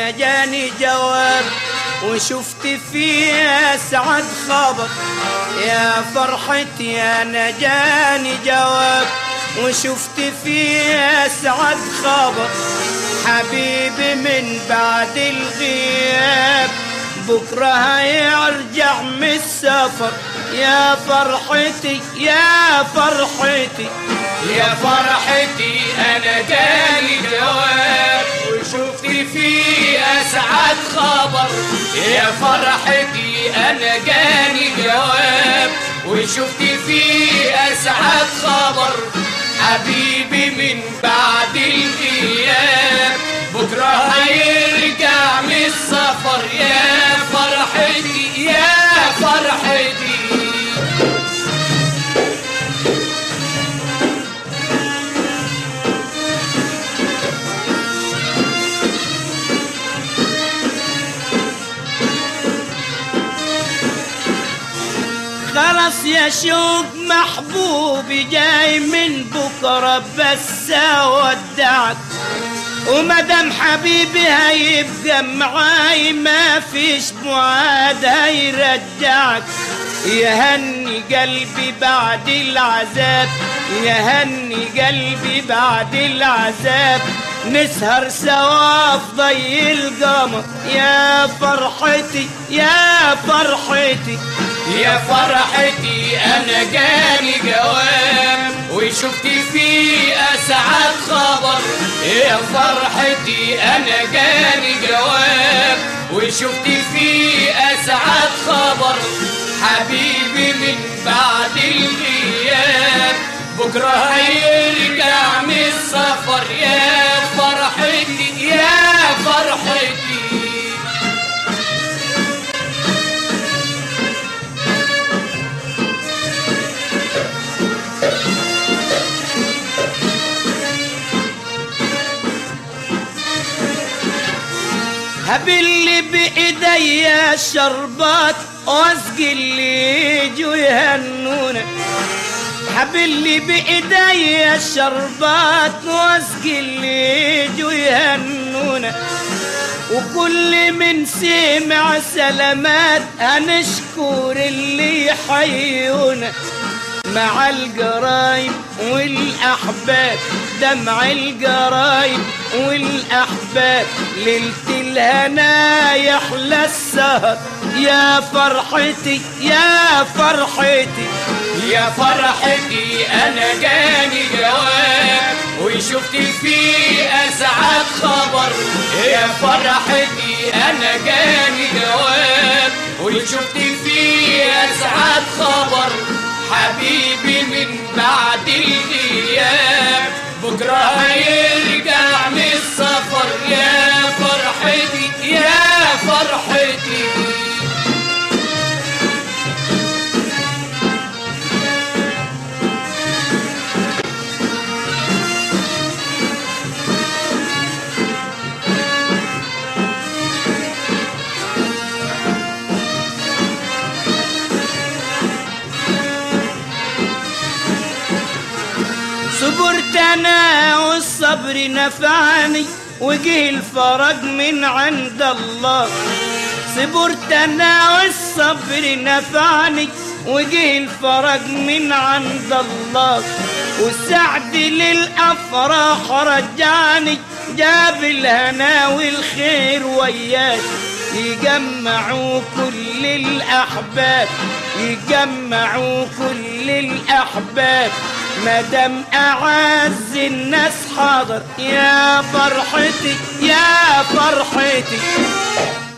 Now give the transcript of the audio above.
انا جاني جواب وشفت فيه اسعد خبر يا فرحتي انا جاني جواب وشفت فيه اسعد خبر حبيبي من بعد الغياب بكرة هيرجع من السفر يا فرحتي يا فرحتي يا فرحتي انا جالي جواب وشفت فيه اسعد خبر يا فرحتي انا جالي جواب وشفت فيه اسعد خبر حبيبي من بعد الغياب بكره هيرجع من السفر يا فرحتي يا فرحتي خلاص يا شوق محبوبي جاي من بكرة بس اودعك ومدام حبيبي هيبقى معاي ما فيش بعاد هيرجعك يهني قلبي بعد العذاب يهني قلبي بعد العذاب نسهر سوا في ضي القمر يا فرحتي يا فرحتي يا فرحتي انا جاني جواب وشفت فيه اسعد خبر يا فرحتي انا جاني جواب وشفت فيه اسعد خبر حبيبي من بعد الغياب بكره هيرجع من السفر يا فرحتي يا فرحتي هبل بايدي الشربات واسقي اللي يجوا يهنونا هبل بايدي الشربات واسقي اللي يجوا يهنونا وكل من سمع سلامات هنشكر اللي يحيونا مع القرايب والأحباب دمع القرايب والأحباب ليلة الهنا يحلى السهر يا فرحتي يا فرحتي يا فرحتي انا جاني جواب وشفت فيه اسعد خبر يا فرحتي انا جاني جواب وشفت فيه اسعد خبر حبيبي من بعد الغياب بكره هيرجع من السفر يا فرحتي يا فرحتي صبرت انا والصبر نفعني وجه الفرج من عند الله صبرت انا والصبر نفعني وجه الفرج من عند الله والسعد للافراح رجعني جاب الهنا والخير وياك يجمعوا كل الاحباب يجمعوا كل الاحباب مدام اعز الناس حاضر يا فرحتي يا فرحتي